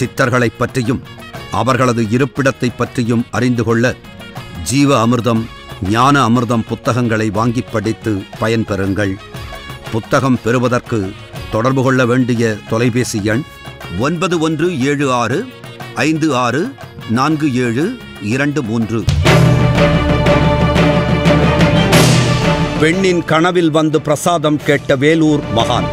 சித்தர்களைப் பற்றியும் அவர்களது இருப்பிடத்தைப் பற்றியும் அறிந்து கொள்ள ஜீவ அமிர்தம் ஞான அமிர்தம் புத்தகங்களை வாங்கிப் படித்து பயன்பெறுங்கள் புத்தகம் பெறுவதற்கு தொடர்பு கொள்ள வேண்டிய தொலைபேசி எண் ஒன்பது ஒன்று ஏழு ஆறு ஐந்து ஆறு நான்கு ஏழு இரண்டு மூன்று பெண்ணின் கனவில் வந்து பிரசாதம் கேட்ட வேலூர் மகான்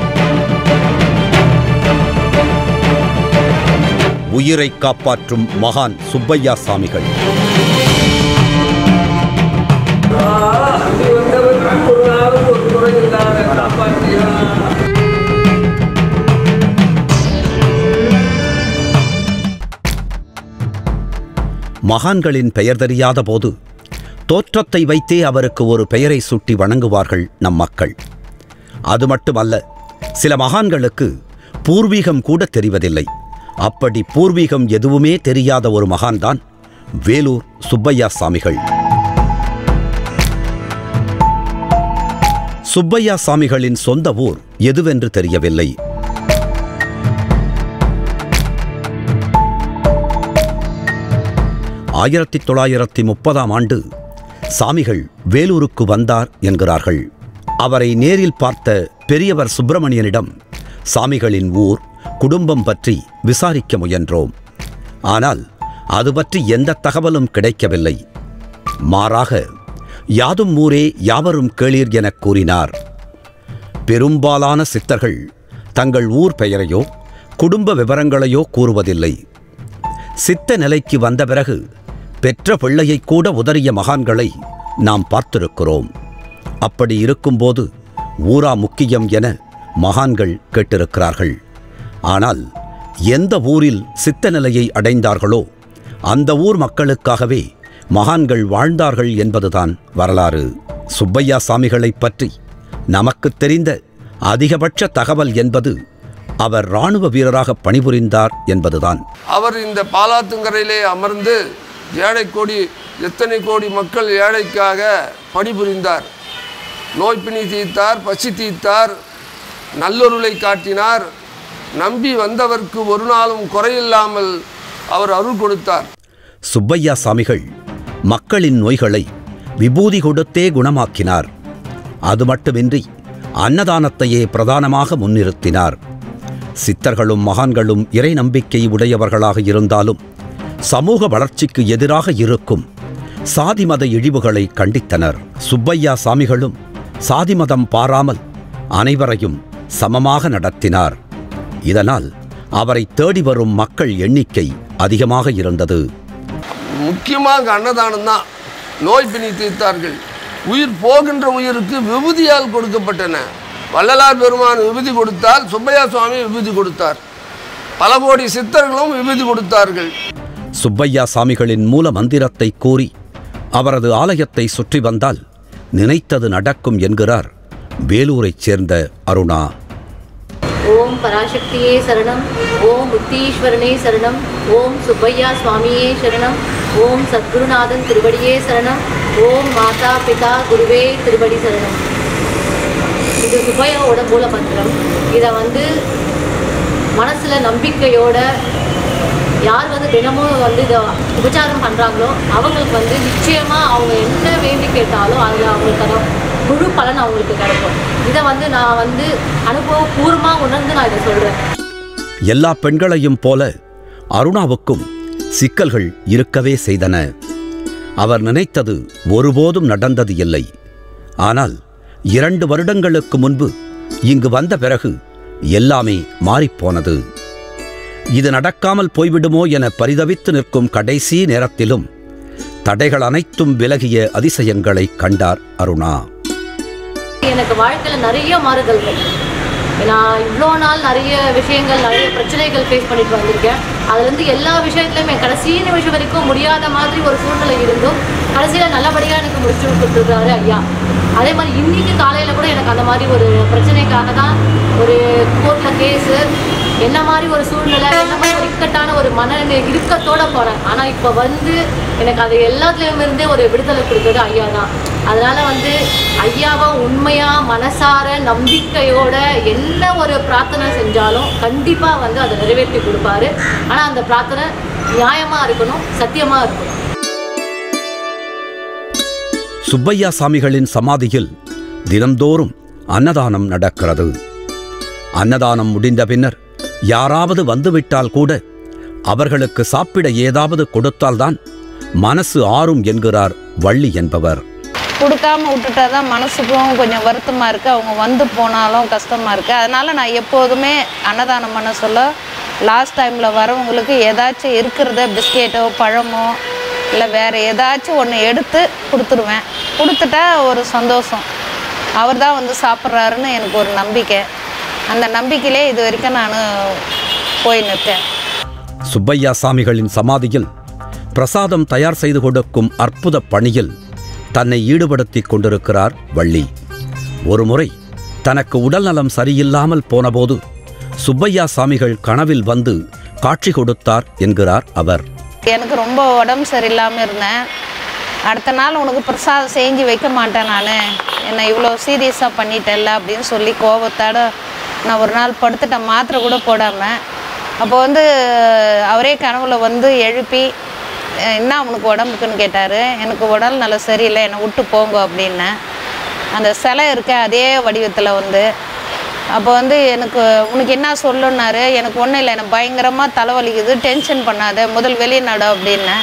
உயிரை காப்பாற்றும் மகான் சுப்பையா சாமிகள் அங்கே வந்தவருக்கு ஒரு நாளும் ஒரு குறை இல்லாத காப்பாற்றினார் மகான்களின் பெயர் தெரியாத போது தோற்றத்தை வைத்தே அவருக்கு ஒரு பெயரை சூட்டி வணங்குவார்கள் நம் மக்கள் அது மட்டுமல்ல சில மகான்களுக்கு பூர்வீகம் கூட தெரிவதில்லை அப்படி பூர்வீகம் எதுவுமே தெரியாத ஒரு மகான்தான் வேலூர் சுப்பையா சாமிகள் சுப்பையா சாமிகளின் சொந்த ஊர் எதுவென்று தெரியவில்லை ஆயிரத்தி தொள்ளாயிரத்தி முப்பதாம் ஆண்டு சாமிகள் வேலூருக்கு வந்தார் என்கிறார்கள் அவரை நேரில் பார்த்த பெரியவர் சுப்பிரமணியனிடம் சாமிகளின் ஊர் குடும்பம் பற்றி விசாரிக்க முயன்றோம் ஆனால் அது பற்றி எந்த தகவலும் கிடைக்கவில்லை மாறாக யாதும் ஊரே யாவரும் கேளீர் எனக் கூறினார் பெரும்பாலான சித்தர்கள் தங்கள் ஊர் பெயரையோ குடும்ப விவரங்களையோ கூறுவதில்லை சித்த நிலைக்கு வந்த பிறகு பெற்ற பிள்ளையைக் கூட உதறிய மகான்களை நாம் பார்த்திருக்கிறோம் அப்படி இருக்கும்போது ஊரா முக்கியம் என மகான்கள் கேட்டிருக்கிறார்கள் ஆனால் எந்த ஊரில் சித்த நிலையை அடைந்தார்களோ அந்த ஊர் மக்களுக்காகவே மகான்கள் வாழ்ந்தார்கள் என்பதுதான் வரலாறு சுப்பையா சாமிகளைப் பற்றி நமக்குத் தெரிந்த அதிகபட்ச தகவல் என்பது அவர் இராணுவ வீரராக பணிபுரிந்தார் என்பதுதான் அவர் இந்த பாலாத்துங்கரையிலே அமர்ந்து ஏழை கோடி எத்தனை கோடி மக்கள் ஏழைக்காக பணிபுரிந்தார் நோய் பிணி தீர்த்தார் பசி தீர்த்தார் நல்லொருளை காட்டினார் நம்பி வந்தவர்க்கு ஒரு நாளும் குறையில்லாமல் அவர் அருள் கொடுத்தார் சுப்பையா சாமிகள் மக்களின் நோய்களை விபூதி கொடுத்தே குணமாக்கினார் அது மட்டுமின்றி அன்னதானத்தையே பிரதானமாக முன்னிறுத்தினார் சித்தர்களும் மகான்களும் இறை நம்பிக்கை உடையவர்களாக இருந்தாலும் சமூக வளர்ச்சிக்கு எதிராக இருக்கும் சாதி மத இழிவுகளை கண்டித்தனர் சுப்பையா சாமிகளும் சாதி மதம் பாராமல் அனைவரையும் சமமாக நடத்தினார் இதனால் அவரை தேடி வரும் மக்கள் எண்ணிக்கை அதிகமாக இருந்தது முக்கியமாக அன்னதானம் தான் நோய் பிணி தீர்த்தார்கள் உயிர் போகின்ற உயிருக்கு விபூதியால் கொடுக்கப்பட்டன வள்ளலார் பெருமான் விபூதி கொடுத்தால் சுப்பையா சுவாமி விபூதி கொடுத்தார் பல கோடி சித்தர்களும் விபூதி கொடுத்தார்கள் சுப்பையா சாமிகளின் மூல மந்திரத்தை கூறி அவரது ஆலயத்தை சுற்றி வந்தால் நினைத்தது நடக்கும் என்கிறார் வேலூரைச் சேர்ந்த அருணா ஓம் பராசக்தியே சரணம் ஓம் முக்தீஸ்வரனே சரணம் ஓம் சுப்பையா சுவாமியே சரணம் ஓம் சத்குருநாதன் திருவடியே சரணம் ஓம் மாதா பிதா குருவே திருவடி சரணம் இது சுப்பையாவோட மூல மந்திரம் இதை வந்து மனசில் நம்பிக்கையோட யார் வந்து தினமும் வந்து இதை உபச்சாரம் பண்ணுறாங்களோ அவங்களுக்கு வந்து நிச்சயமாக அவங்க என்ன வேண்டி கேட்டாலும் அதில் அவங்களுக்கான முழு பலன் அவங்களுக்கு கிடைக்கும் இதை வந்து நான் வந்து அனுபவபூர்வமாக உணர்ந்து நான் இதை சொல்கிறேன் எல்லா பெண்களையும் போல அருணாவுக்கும் சிக்கல்கள் இருக்கவே செய்தன அவர் நினைத்தது ஒருபோதும் நடந்தது இல்லை ஆனால் இரண்டு வருடங்களுக்கு முன்பு இங்கு வந்த பிறகு எல்லாமே மாறிப்போனது இது நடக்காமல் போய்விடுமோ என பரிதவித்து நிற்கும் கடைசி நேரத்திலும் தடைகள் அனைத்தும் விலகிய அதிசயங்களை கண்டார் அருணா எனக்கு வாழ்க்கையில் நிறைய மாறுதல்கள் நான் இவ்வளோ நாள் நிறைய விஷயங்கள் நிறைய பிரச்சனைகள் ஃபேஸ் பண்ணிட்டு வந்திருக்கேன் அதுலேருந்து எல்லா விஷயத்துலையும் என் கடைசி நிமிஷம் வரைக்கும் முடியாத மாதிரி ஒரு சூழ்நிலை இருந்தும் கடைசியில் நல்லபடியாக எனக்கு முடிச்சு கொடுத்துருக்காரு ஐயா அதே மாதிரி இன்னைக்கு காலையில் கூட எனக்கு அந்த மாதிரி ஒரு பிரச்சனைக்காக தான் ஒரு கோர்ட்டில் கேஸு என்ன மாதிரி ஒரு சூழ்நிலை என்ன மாதிரி ஒரு இக்கட்டான ஒரு மன இறுக்கத்தோட போனேன் ஆனால் இப்போ வந்து எனக்கு அது எல்லாத்துலேயும் இருந்தே ஒரு விடுதலை கொடுத்தது ஐயா தான் அதனால் வந்து ஐயாவை உண்மையாக மனசார நம்பிக்கையோட என்ன ஒரு பிரார்த்தனை செஞ்சாலும் கண்டிப்பாக வந்து அதை நிறைவேற்றி கொடுப்பாரு ஆனால் அந்த பிரார்த்தனை நியாயமாக இருக்கணும் சத்தியமாக இருக்கணும் சுப்பையா சாமிகளின் சமாதியில் தினந்தோறும் அன்னதானம் நடக்கிறது அன்னதானம் முடிந்த பின்னர் யாராவது வந்துவிட்டால் கூட அவர்களுக்கு சாப்பிட ஏதாவது கொடுத்தால்தான் மனசு ஆறும் என்கிறார் வள்ளி என்பவர் கொடுக்காம விட்டுட்டா தான் மனசுக்கும் கொஞ்சம் வருத்தமாக இருக்குது அவங்க வந்து போனாலும் கஷ்டமாக இருக்குது அதனால் நான் எப்போதுமே அன்னதானம் பண்ண சொல்ல லாஸ்ட் டைமில் வரவங்களுக்கு ஏதாச்சும் இருக்கிறத பிஸ்கெட்டோ பழமோ இல்லை வேறு ஏதாச்சும் ஒன்று எடுத்து கொடுத்துருவேன் கொடுத்துட்டா ஒரு சந்தோஷம் அவர் தான் வந்து சாப்பிட்றாருன்னு எனக்கு ஒரு நம்பிக்கை அந்த நம்பிக்கையிலே இது வரைக்கும் நான் போய் நிற்கேன் சுப்பையா சாமிகளின் சமாதியில் பிரசாதம் தயார் செய்து கொடுக்கும் அற்புத பணியில் தன்னை ஈடுபடுத்திக் கொண்டிருக்கிறார் வள்ளி ஒருமுறை தனக்கு உடல்நலம் சரியில்லாமல் போனபோது சுப்பையா சாமிகள் கனவில் வந்து காட்சி கொடுத்தார் என்கிறார் அவர் எனக்கு ரொம்ப உடம்பு சரியில்லாமல் இருந்தேன் அடுத்த நாள் உனக்கு பிரசாதம் செஞ்சு வைக்க மாட்டேன் நான் என்னை இவ்வளோ சீரியஸாக பண்ணிட்டேல்ல அப்படின்னு சொல்லி கோபத்தோட நான் ஒரு நாள் படுத்துட்டேன் மாத்திரை கூட போடாமல் அப்போ வந்து அவரே கனவுல வந்து எழுப்பி "அஹ், என்ன உனக்கு உடம்புக்குன்னு கேட்டார் எனக்கு உடல் நல்லா சரியில்லை என்னை விட்டு போங்க அப்படின்னேன் அந்த சிலை இருக்க அதே வடிவத்தில் வந்து அப்போ வந்து எனக்கு உனக்கு என்ன சொல்லுன்னாரு எனக்கு ஒன்றும் இல்லை எனக்கு பயங்கரமாக தலைவலிக்குது டென்ஷன் பண்ணாத முதல் வெளியே நடு அப்படின்னேன்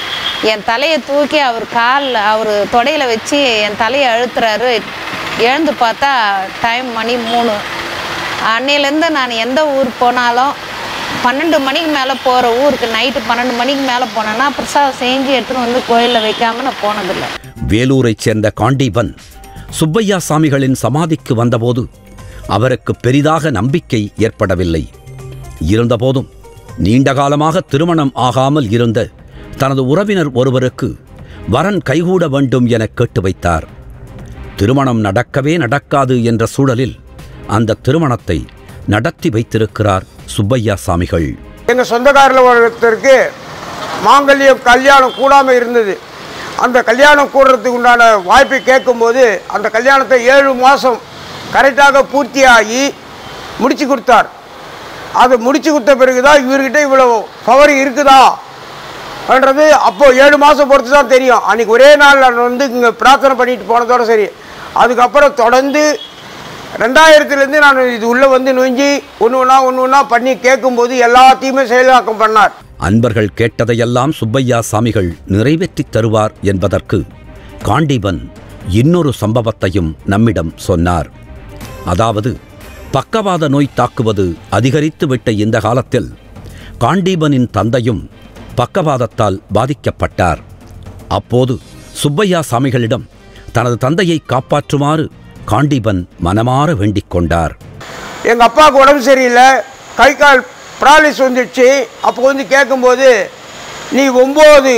என் தலையை தூக்கி அவர் காலில் அவர் தொடையில் வச்சு என் தலையை அழுத்துறாரு எழுந்து பார்த்தா டைம் மணி மூணு அன்னையிலேருந்து நான் எந்த ஊர் போனாலும் பன்னெண்டு மணிக்கு மேலே போகிற ஊருக்கு நைட்டு பன்னெண்டு மணிக்கு மேலே போனேன்னா பிரசாதம் செஞ்சு எடுத்துன்னு வந்து கோயிலில் வைக்காம நான் போனதில்லை வேலூரைச் சேர்ந்த காண்டீபன் சுப்பையா சாமிகளின் சமாதிக்கு வந்தபோது அவருக்கு பெரிதாக நம்பிக்கை ஏற்படவில்லை இருந்தபோதும் நீண்ட காலமாக திருமணம் ஆகாமல் இருந்த தனது உறவினர் ஒருவருக்கு வரன் கைகூட வேண்டும் என கேட்டு வைத்தார் திருமணம் நடக்கவே நடக்காது என்ற சூழலில் அந்த திருமணத்தை நடத்தி வைத்திருக்கிறார் சுப்பையா சாமிகள் எங்கள் சொந்தக்காரில் ஒருத்தருக்கு மாங்கல்யம் கல்யாணம் கூடாமல் இருந்தது அந்த கல்யாணம் கூடுறதுக்கு உண்டான வாய்ப்பை கேட்கும்போது அந்த கல்யாணத்தை ஏழு மாதம் கரெக்டாக பூர்த்தியாகி முடிச்சு கொடுத்தார் அது முடிச்சு கொடுத்த பிறகு தான் இவர்கிட்ட இவ்வளோ பவர் இருக்குதா ன்றது அப்போ ஏழு மாதம் பொறுத்து தான் தெரியும் அன்றைக்கி ஒரே நாள் நான் வந்து இங்கே பிரார்த்தனை பண்ணிட்டு போனதோட சரி அதுக்கப்புறம் தொடர்ந்து ரெண்டாயிரத்துலேருந்து நான் இது உள்ளே வந்து நொஞ்சி ஒன்று ஒன்றா ஒன்று ஒன்றா பண்ணி கேட்கும்போது எல்லாத்தையுமே செயலாக்கம் பண்ணார் அன்பர்கள் கேட்டதையெல்லாம் சுப்பையா சாமிகள் நிறைவேற்றித் தருவார் என்பதற்கு காண்டீபன் இன்னொரு சம்பவத்தையும் நம்மிடம் சொன்னார் அதாவது பக்கவாத நோய் தாக்குவது அதிகரித்து விட்ட இந்த காலத்தில் காண்டீபனின் தந்தையும் பக்கவாதத்தால் பாதிக்கப்பட்டார் அப்போது சுப்பையா சாமிகளிடம் தனது தந்தையை காப்பாற்றுமாறு காண்டீபன் மனமாற வேண்டிக் கொண்டார் எங்கள் அப்பாவுக்கு உடம்பு சரியில்லை கை கால் ப்ராலிஸ் வந்துடுச்சு அப்போ வந்து கேட்கும்போது நீ ஒம்பது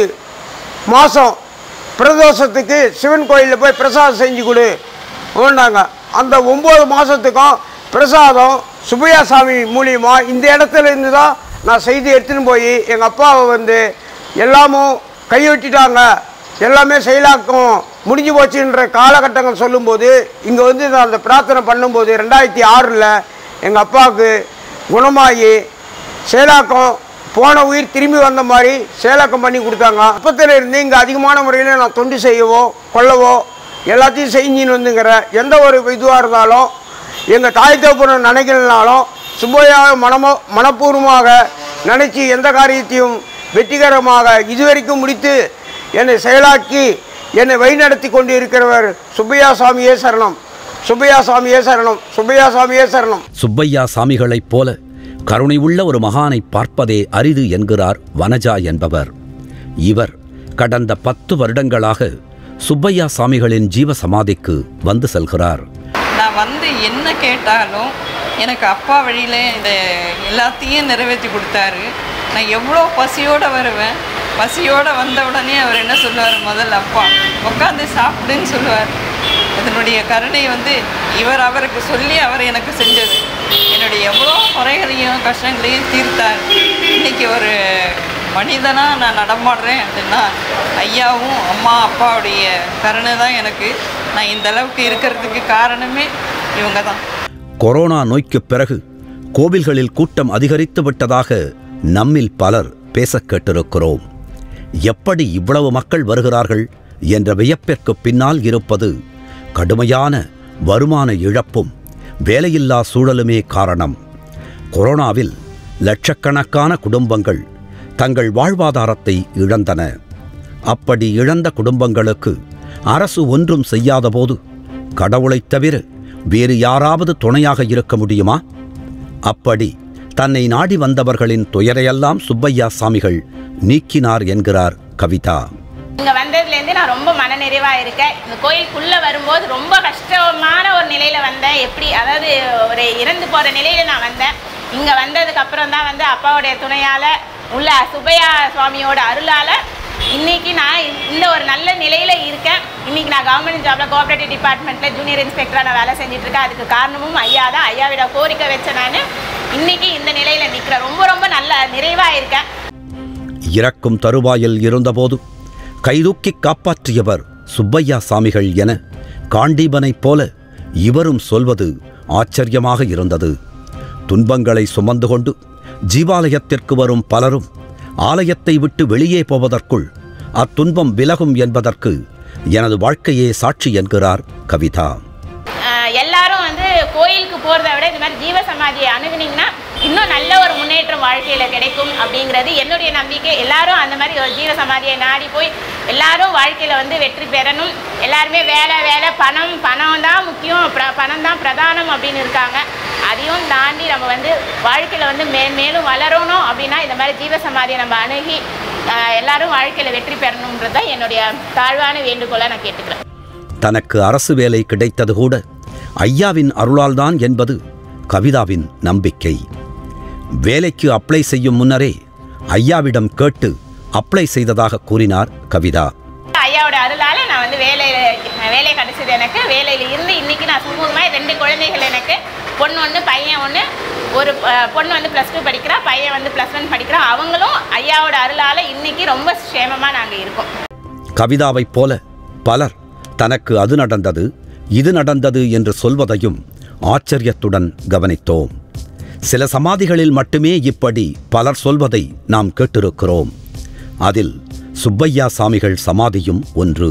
மாதம் பிரதோஷத்துக்கு சிவன் கோயிலில் போய் பிரசாதம் செஞ்சு கொடு ஓண்டாங்க அந்த ஒம்பது மாதத்துக்கும் பிரசாதம் சுப்பையா சாமி மூலியமா இந்த இடத்துல இருந்து தான் நான் செய்தி எடுத்துன்னு போய் எங்கள் அப்பாவை வந்து எல்லாமும் கைவிட்டுட்டாங்க எல்லாமே செயலாக்கம் முடிஞ்சு போச்சுன்ற காலகட்டங்கள் சொல்லும்போது இங்கே வந்து நான் அந்த பிரார்த்தனை பண்ணும்போது ரெண்டாயிரத்தி ஆறில் எங்கள் அப்பாவுக்கு குணமாகி செயலாக்கம் போன உயிர் திரும்பி வந்த மாதிரி செயலாக்கம் பண்ணி கொடுத்தாங்க அப்பத்தில் இருந்து இங்கே அதிகமான முறையில் நான் தொண்டு செய்யவோ கொள்ளவோ எல்லாத்தையும் செஞ்சுன்னு வந்துங்கிற எந்த ஒரு இதுவாக இருந்தாலும் எங்கள் தாய் தகப்பன நினைக்கலனாலும் சுப்பையாக மனமோ மனப்பூர்வமாக நினச்சி எந்த காரியத்தையும் வெற்றிகரமாக இதுவரைக்கும் முடித்து என்னை செயலாக்கி என்னை வழிநடத்தி கொண்டு இருக்கிறவர் சுப்பையா சாமியே சரணம் சுப்பையா சாமியே சரணம் சுப்பையா சாமியே சரணம் சுப்பையா சாமிகளைப் போல கருணை உள்ள ஒரு மகானை பார்ப்பதே அரிது என்கிறார் வனஜா என்பவர் இவர் கடந்த பத்து வருடங்களாக சுப்பையா சாமிகளின் ஜீவ சமாதிக்கு வந்து செல்கிறார் நான் வந்து என்ன கேட்டாலும் எனக்கு அப்பா வழியில் இந்த எல்லாத்தையும் நிறைவேற்றி கொடுத்தாரு நான் எவ்வளோ பசியோடு வருவேன் பசியோடு வந்த உடனே அவர் என்ன சொல்லுவார் முதல்ல அப்பா உட்காந்து சாப்பிடுன்னு சொல்லுவார் அதனுடைய கருணை வந்து இவர் அவருக்கு சொல்லி அவர் எனக்கு செஞ்சது என்னுடைய எவ்வளோ குறைகளையும் கஷ்டங்களையும் தீர்த்தார் இன்னைக்கு ஒரு மனிதனாக நான் நடமாடுறேன் அப்படின்னா ஐயாவும் அம்மா அப்பாவுடைய கருணை தான் எனக்கு நான் இந்த அளவுக்கு இருக்கிறதுக்கு காரணமே இவங்க தான் கொரோனா நோய்க்குப் பிறகு கோவில்களில் கூட்டம் அதிகரித்து விட்டதாக நம்மில் பலர் பேசக் கேட்டிருக்கிறோம் எப்படி இவ்வளவு மக்கள் வருகிறார்கள் என்ற வியப்பிற்கு பின்னால் இருப்பது கடுமையான வருமான இழப்பும் வேலையில்லா சூழலுமே காரணம் கொரோனாவில் லட்சக்கணக்கான குடும்பங்கள் தங்கள் வாழ்வாதாரத்தை இழந்தன அப்படி இழந்த குடும்பங்களுக்கு அரசு ஒன்றும் செய்யாதபோது கடவுளைத் தவிர வேறு யாராவது துணையாக இருக்க முடியுமா அப்படி தன்னை நாடி வந்தவர்களின் துயரையெல்லாம் சுப்பையா சாமிகள் நீக்கினார் என்கிறார் கவிதா இங்க வந்ததுலேருந்து நான் ரொம்ப மனநிறைவா இருக்கேன் இந்த கோயிலுக்குள்ள வரும்போது ரொம்ப கஷ்டமான ஒரு நிலையில வந்தேன் எப்படி அதாவது ஒரு இறந்து போற நிலையில நான் வந்தேன் இங்க வந்ததுக்கு அப்புறம் தான் வந்து அப்பாவுடைய துணையால உள்ள சுபையா சுவாமியோட அருளால இன்னைக்கு நான் இந்த ஒரு நல்ல நிலையில இருக்கேன் இன்னைக்கு நான் கவர்மெண்ட் ஜாப்ல கோஆபரேட்டிவ் டிபார்ட்மெண்ட்ல ஜூனியர் இன்ஸ்பெக்டரா நான் வேலை செஞ்சுட்டு இருக்கேன் அதுக்கு காரணமும் ஐயா தான் ஐயாவிட கோரிக்கை வச்ச நான் இன்னைக்கு இந்த நிலையில நிக்கிறேன் ரொம்ப ரொம்ப நல்ல நிறைவா இருக்கேன் இறக்கும் தருவாயில் இருந்தபோது கைதூக்கிக் காப்பாற்றியவர் சுப்பையா சாமிகள் என காண்டீபனைப் போல இவரும் சொல்வது ஆச்சரியமாக இருந்தது துன்பங்களை சுமந்து கொண்டு ஜீவாலயத்திற்கு வரும் பலரும் ஆலயத்தை விட்டு வெளியே போவதற்குள் அத்துன்பம் விலகும் என்பதற்கு எனது வாழ்க்கையே சாட்சி என்கிறார் கவிதா ஆஹ் எல்லாரும் வந்து கோயிலுக்கு போகிறத விட இந்த மாதிரி ஜீவ சமாதியை அணுகுனீங்கன்னா இன்னும் நல்ல ஒரு முன்னேற்றம் வாழ்க்கையில் கிடைக்கும் அப்படிங்கிறது என்னுடைய நம்பிக்கை எல்லாரும் அந்த மாதிரி ஒரு ஜீவ சமாதியை நாடி போய் எல்லாரும் வாழ்க்கையில் வந்து வெற்றி பெறணும் எல்லாருமே வேலை வேலை பணம் பணம் தான் முக்கியம் பிர- பணம் தான் பிரதானம் அப்படின்னு இருக்காங்க அதையும் தாண்டி நம்ம வந்து வாழ்க்கையில் வந்து மே மேலும் வளரணும் அப்படின்னா இந்த மாதிரி ஜீவ சமாதியை நம்ம அணுகி ஆஹ் எல்லாரும் வாழ்க்கையில் வெற்றி பெறணுன்றது தான் என்னுடைய தாழ்வான வேண்டுகோளை நான் கேட்டுக்கிறேன் தனக்கு அரசு வேலை கிடைத்தது கூட ஐயாவின் அருளால்தான் என்பது கவிதாவின் நம்பிக்கை வேலைக்கு அப்ளை செய்யும் முன்னரே ஐயாவிடம் கேட்டு அப்ளை செய்ததாக கூறினார் கவிதா ஐயாவோட அருளால நான் வந்து வேலையில வேலை கிடைச்சது எனக்கு வேலையில இருந்து இன்னைக்கு நான் சுமூகமாக ரெண்டு குழந்தைகள் எனக்கு பொண்ணு ஒன்று பையன் ஒன்று ஒரு அஹ், பொண்ணு வந்து ப்ளஸ் டூ படிக்கிறா பையன் வந்து ப்ளஸ் ஒன் படிக்கிறான் அவங்களும் ஐயாவோட அருளால இன்னைக்கு ரொம்ப சேமமாக நாங்கள் இருக்கோம் கவிதாவைப் போல பலர் தனக்கு அது நடந்தது இது நடந்தது என்று சொல்வதையும் ஆச்சரியத்துடன் கவனித்தோம் சில சமாதிகளில் மட்டுமே இப்படி பலர் சொல்வதை நாம் கேட்டிருக்கிறோம் அதில் சுப்பையா சாமிகள் சமாதியும் ஒன்று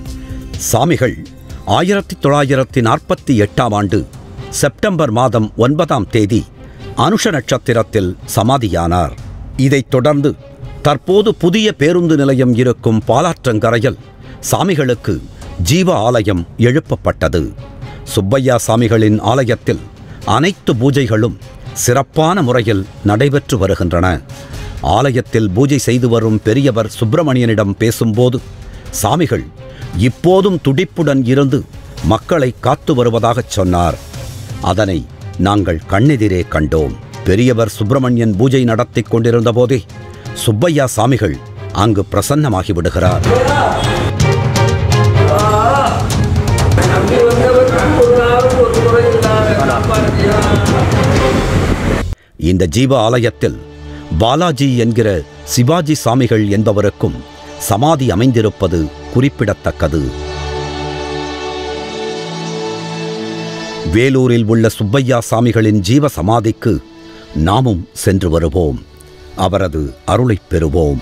சாமிகள் ஆயிரத்தி தொள்ளாயிரத்தி நாற்பத்தி எட்டாம் ஆண்டு செப்டம்பர் மாதம் ஒன்பதாம் தேதி அனுஷ நட்சத்திரத்தில் சமாதியானார் இதைத் தொடர்ந்து தற்போது புதிய பேருந்து நிலையம் இருக்கும் பாலாற்றங்கரையில் சாமிகளுக்கு ஜீவ ஆலயம் எழுப்பப்பட்டது சுப்பையா சாமிகளின் ஆலயத்தில் அனைத்து பூஜைகளும் சிறப்பான முறையில் நடைபெற்று வருகின்றன ஆலயத்தில் பூஜை செய்து வரும் பெரியவர் சுப்பிரமணியனிடம் பேசும்போது சாமிகள் இப்போதும் துடிப்புடன் இருந்து மக்களை காத்து வருவதாகச் சொன்னார் அதனை நாங்கள் கண்ணெதிரே கண்டோம் பெரியவர் சுப்பிரமணியன் பூஜை நடத்திக் கொண்டிருந்த போதே சுப்பையா சாமிகள் அங்கு பிரசன்னமாகி விடுகிறார் இந்த ஜீவ ஆலயத்தில் பாலாஜி என்கிற சிவாஜி சாமிகள் என்பவருக்கும் சமாதி அமைந்திருப்பது குறிப்பிடத்தக்கது வேலூரில் உள்ள சுப்பையா சாமிகளின் ஜீவ சமாதிக்கு நாமும் சென்று வருவோம் அவரது அருளைப் பெறுவோம்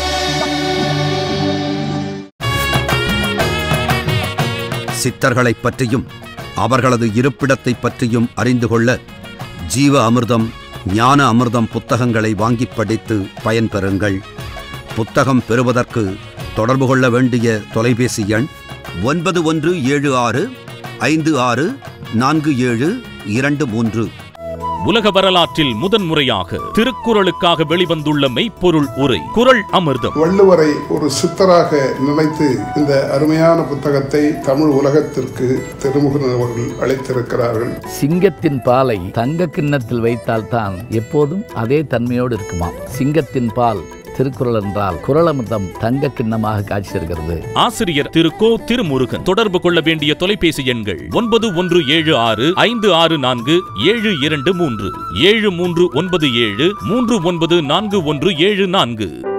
சித்தர்களைப் பற்றியும் அவர்களது இருப்பிடத்தைப் பற்றியும் அறிந்து கொள்ள ஜீவ அமிர்தம் ஞான அமிர்தம் புத்தகங்களை வாங்கிப் படித்து பயன்பெறுங்கள் புத்தகம் பெறுவதற்கு தொடர்பு கொள்ள வேண்டிய தொலைபேசி எண் ஒன்பது ஒன்று ஏழு ஆறு ஐந்து ஆறு நான்கு ஏழு இரண்டு மூன்று உலக வரலாற்றில் முதன்முறையாக திருக்குறளுக்காக வெளிவந்துள்ள மெய்ப்பொருள் உரை குறள் அமிர்தம் வள்ளுவரை ஒரு சித்தராக நினைத்து இந்த அருமையான புத்தகத்தை தமிழ் உலகத்திற்கு திருமுகன் அவர்கள் அளித்திருக்கிறார்கள் சிங்கத்தின் பாலை தங்க கிண்ணத்தில் வைத்தால்தான் எப்போதும் அதே தன்மையோடு இருக்குமாம் சிங்கத்தின் பால் திருக்குறள் என்றால் குறளமிர்தம் தங்க கிண்ணமாக காட்சி தருகிறது ஆசிரியர் திரு கோ திருமுருகன் தொடர்பு கொள்ள வேண்டிய தொலைபேசி எண்கள் ஒன்பது ஒன்று ஏழு ஆறு ஐந்து ஆறு நான்கு ஏழு இரண்டு மூன்று ஏழு மூன்று ஒன்பது ஏழு மூன்று ஒன்பது நான்கு ஒன்று ஏழு நான்கு